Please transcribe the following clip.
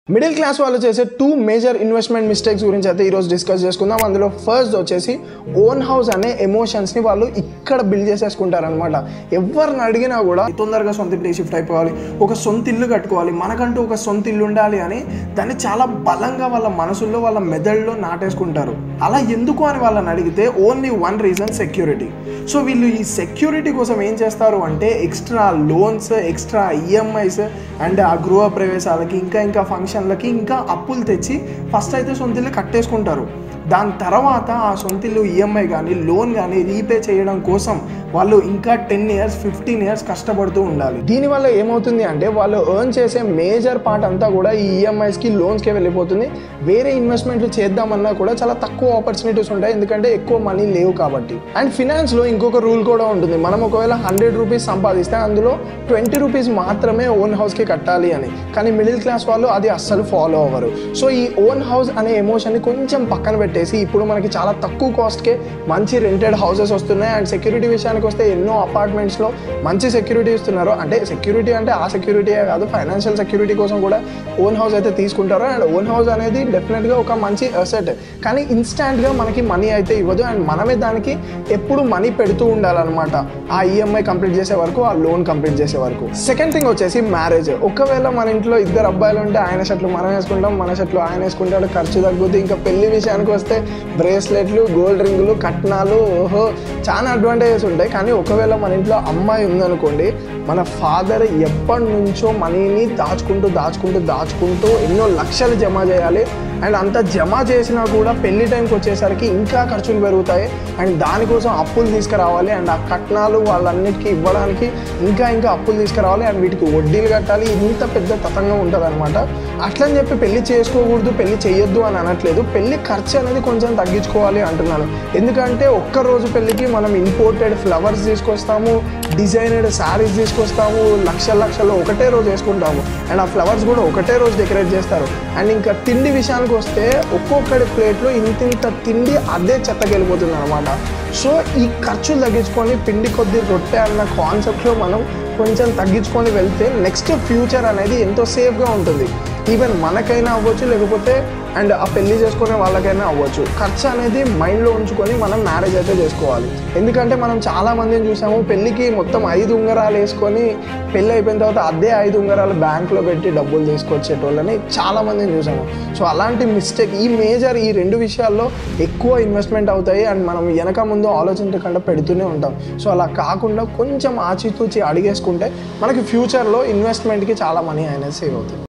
middle class వాళ్ళు చేసే two major investment mistakes గురించి అయితే ఈరోజు డిస్కస్ చేసుకుందాం అందులో ఫస్ట్ వచ్చేసి ఓన్ హౌస్ అనే ఎమోషన్స్ని వాళ్ళు ఇక్కడ బిల్డ్ చేసేసుకుంటారనమాట ఎవరిని అడిగినా కూడా తొందరగా సొంత ఇంటికి షిఫ్ట్ అయిపోవాలి ఒక సొంత ఇల్లు కట్టుకోవాలి మనకంటూ ఒక సొంత ఇల్లు ఉండాలి అని దాన్ని చాలా బలంగా వాళ్ళ మనసుల్లో వాళ్ళ మెదడులో నాటేసుకుంటారు అలా ఎందుకు అని వాళ్ళని అడిగితే ఓన్లీ వన్ రీజన్ సెక్యూరిటీ సో వీళ్ళు ఈ సెక్యూరిటీ కోసం ఏం చేస్తారు అంటే extra loans extra EMIs and ఆ గృహ ప్రవేశాలకి ఇంకా ఇంకా ఫంక్షన్లకి ఇంకా అప్పులు తెచ్చి ఫస్ట్ అయితే సొంత ఇల్లు కట్టేసుకుంటారు దాని తర్వాత ఆ సొంత ఇల్లు ఈఎంఐ కానీ లోన్ కానీ రీపే చేయడం కోసం వాళ్ళు ఇంకా టెన్ ఇయర్స్ ఫిఫ్టీన్ ఇయర్స్ కష్టపడుతూ ఉండాలి దీనివల్ల ఏమవుతుంది అంటే వాళ్ళు ఎర్న్ చేసే మేజర్ పార్ట్ అంతా కూడా ఈ ఈఎంఐస్కి లోన్స్కే వెళ్ళిపోతుంది వేరే ఇన్వెస్ట్మెంట్లు చేద్దామన్నా కూడా చాలా తక్కువ ఆపర్చునిటీస్ ఉంటాయి ఎందుకంటే ఎక్కువ మనీ లేవు కాబట్టి అండ్ ఫినాన్స్లో ఇంకొక రూల్ కూడా ఉంటుంది మనం ఒకవేళ హండ్రెడ్ రూపీస్ సంపాదిస్తే అందులో ట్వంటీ రూపీస్ మాత్రమే ఓన్ హౌస్కి కట్టాలి అని కానీ మిడిల్ క్లాస్ వాళ్ళు అది అస్సలు ఫాలో అవ్వరు సో ఈ ఓన్ హౌస్ అనే ఎమోషన్ని కొంచెం పక్కన పెట్టేసి ఇప్పుడు మనకి చాలా తక్కువ కాస్ట్కే మంచి రెంటెడ్ హౌసెస్ వస్తున్నాయి అండ్ సెక్యూరిటీ విషయానికి వస్తే ఎన్నో అపార్ట్మెంట్స్లో మంచి సెక్యూరిటీ ఇస్తున్నారు అంటే సెక్యూరిటీ అంటే ఆ సెక్యూరిటీయే కాదు ఫైనాన్షియల్ సెక్యూరిటీ కోసం కూడా ఓన్ హౌస్ అయితే తీసుకుంటారు అండ్ ఓన్ హౌస్ అనేది డెఫినెట్గా ఒక మంచి అసెట్ కానీ ఇన్స్టాంట్గా మనకి మనీ అయితే ఇవ్వదు అండ్ మనమే దానికి ఎప్పుడు మనీ పెడుతూ ఉండాలన్నమాట ఆ ఈఎంఐ కంప్లీట్ చేసే వరకు ఆ లోన్ కంప్లీట్ చేసే వరకు సెకండ్ థింగ్ వచ్చేసి మ్యారేజ్ ఒకవేళ మన ఇంట్లో ఇద్దరు అబ్బాయిలు ఉంటే ఆయన షర్ట్లు మనం వేసుకుంటాం మన షర్ట్లు ఆయన వేసుకుంటాడు ఖర్చు తగ్గుతుంది ఇంకా పెళ్లి విషయానికి వస్తే బ్రేస్లెట్లు గోల్డ్ రింగులు కట్నాలు ఓహో చాలా అడ్వాంటేజెస్ ఉంటాయి కానీ ఒకవేళ మన ఇంట్లో అమ్మాయి ఉందనుకోండి మన ఫాదర్ ఎప్పటి నుంచో మనీని దాచుకుంటూ దాచుకుంటూ దాచుకుంటూ ఎన్నో లక్షలు జమ చేయాలి అండ్ అంత జమ చేసినా కూడా పెళ్లి టైంకి వచ్చేసరికి ఇంకా ఖర్చులు పెరుగుతాయి అండ్ దానికోసం అప్పులు తీసుకురావాలి అండ్ ఆ కట్నాలు వాళ్ళన్నిటికీ ఇవ్వడానికి ఇంకా ఇంకా అప్పులు తీసుకురావాలి అండ్ వీటికి వడ్డీలు కట్టాలి ఇంత పెద్ద తతంగం ఉంటుంది అనమాట అట్లని చెప్పి పెళ్లి చేసుకోకూడదు పెళ్లి చేయొద్దు అని అనట్లేదు పెళ్లి ఖర్చు అనేది కొంచెం తగ్గించుకోవాలి అంటున్నాను ఎందుకంటే ఒక్క రోజు పెళ్లికి మనం ఇంపోర్టెడ్ ఫ్లవర్స్ తీసుకొస్తాము డిజైనర్డ్ శారీస్ తీసుకొస్తాము లక్షల లక్షలు ఒకటే రోజు వేసుకుంటాము అండ్ ఆ ఫ్లవర్స్ కూడా ఒకటే రోజు డెకరేట్ చేస్తారు అండ్ ఇంకా తిండి విషయానికి వస్తే ఒక్కొక్కటి ప్లేట్లో ఇంత ఇంత తిండి అదే చెత్తకి వెళ్ళిపోతుంది అనమాట సో ఈ ఖర్చులు తగ్గించుకొని పిండి కొద్ది రొట్టె అన్న కాన్సెప్ట్లో మనం కొంచెం తగ్గించుకొని వెళ్తే నెక్స్ట్ ఫ్యూచర్ అనేది ఎంతో సేఫ్గా ఉంటుంది ఈవెన్ మనకైనా అవ్వచ్చు లేకపోతే అండ్ ఆ పెళ్లి చేసుకునే వాళ్ళకైనా అవ్వచ్చు ఖర్చు అనేది మైండ్లో ఉంచుకొని మనం మ్యారేజ్ అయితే చేసుకోవాలి ఎందుకంటే మనం చాలా మందిని చూసాము పెళ్ళికి మొత్తం ఐదు ఉంగరాలు వేసుకొని పెళ్ళి అయిపోయిన తర్వాత అదే ఐదు ఉంగరాలు బ్యాంక్లో పెట్టి డబ్బులు తీసుకొచ్చేటోళ్ళని చాలా మందిని చూసాము సో అలాంటి మిస్టేక్ ఈ మేజర్ ఈ రెండు విషయాల్లో ఎక్కువ ఇన్వెస్ట్మెంట్ అవుతాయి అండ్ మనం వెనక ముందు ఆలోచించకుండా పెడుతూనే ఉంటాం సో అలా కాకుండా కొంచెం ఆచితూచి అడిగేసుకుంటే మనకి ఫ్యూచర్లో ఇన్వెస్ట్మెంట్కి చాలా మనీ అనేది సేవ్ అవుతుంది